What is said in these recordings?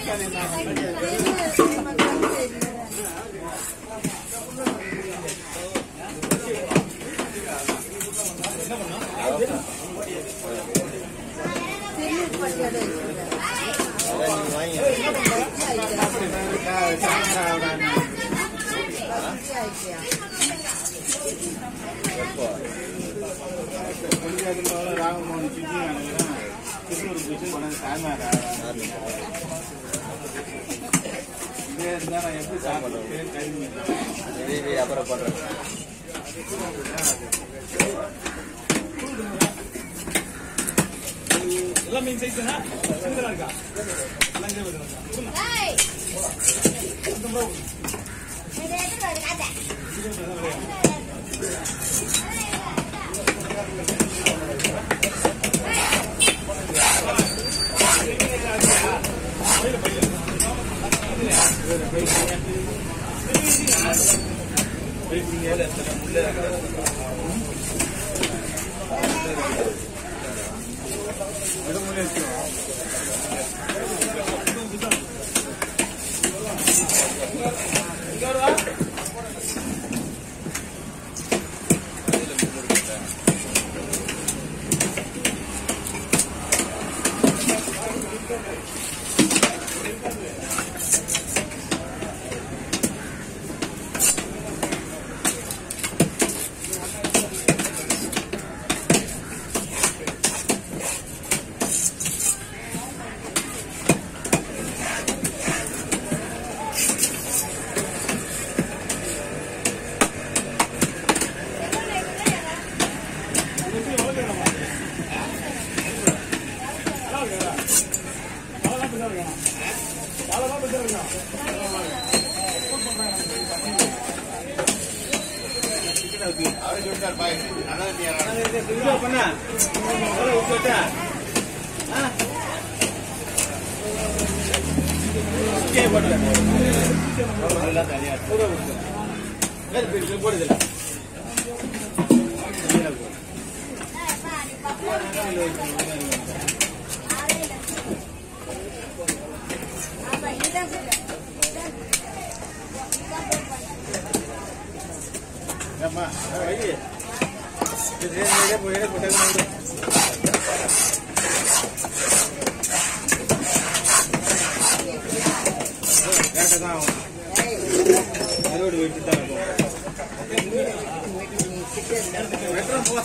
ராகமோகன் CG Tiruppur போயிட்டு உனக்கு சாமியாரா இதே இருந்தா நான் எப்படி சாப்பிடுறது கல்வி அப்புறம் பண்றேன் எல்லாம் மீன் சைஸ்னா சின்னதா இருக்கா எல்லாம் இங்கே வருதா பண்ண விட்டா போடுதில்ல ஏம்மா வை இது போய் போட்டு கரெக்டாக தான் ஆகும் அறுவடை வெட்டி தான் இருக்கும் வெட்டுறோம் போ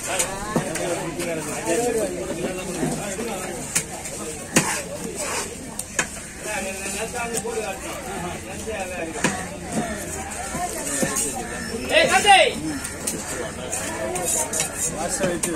வாசம் வச்சு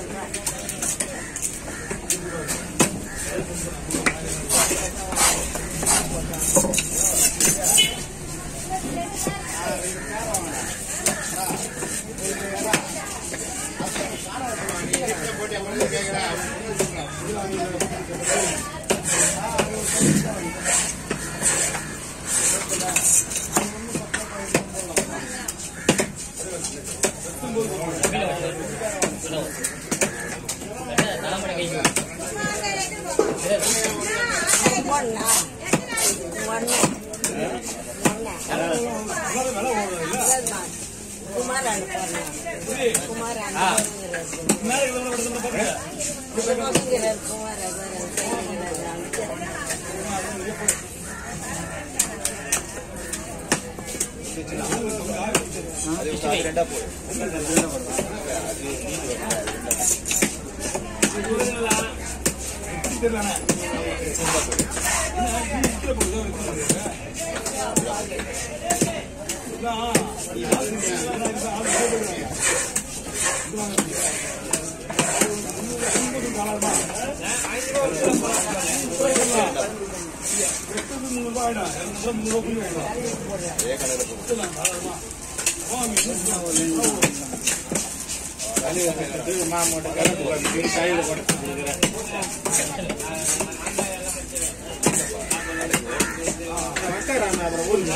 மாமோட்ட கலப்பு போட்டு கையில் போட்டு வட்டாராம அப்புறம் ஊருக்கு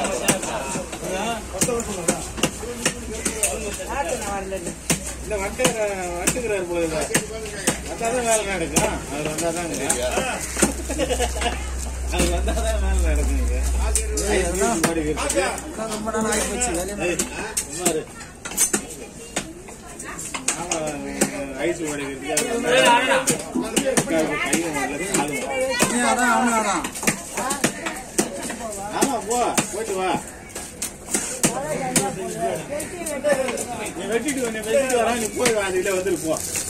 இல்ல வட்டார வட்டுக்கிறாரு போல வந்தாதான் வேலை நடக்கும் அவர் வந்தாதாங்க அது வந்தாதான் வேலை நடக்கும் இங்க. ஐஸ் கிரீம் மாதிரி இருக்குது. அதான் ரொம்ப நாள் ஆகி போச்சு வேலையை ஏய், சும்மா இரு. ஆமா, ஐஸ் உடைக்கிறதுக்கு அது வந்து கையும் வரல, காலும் வரல. நீ வரான் அவனு வரான் ஆமா போ போயிட்டு வா நீ வெட்டிட்டு வா, நீ வெட்டிட்டு வரா நீ போய் வா அதுல வந்துரு போ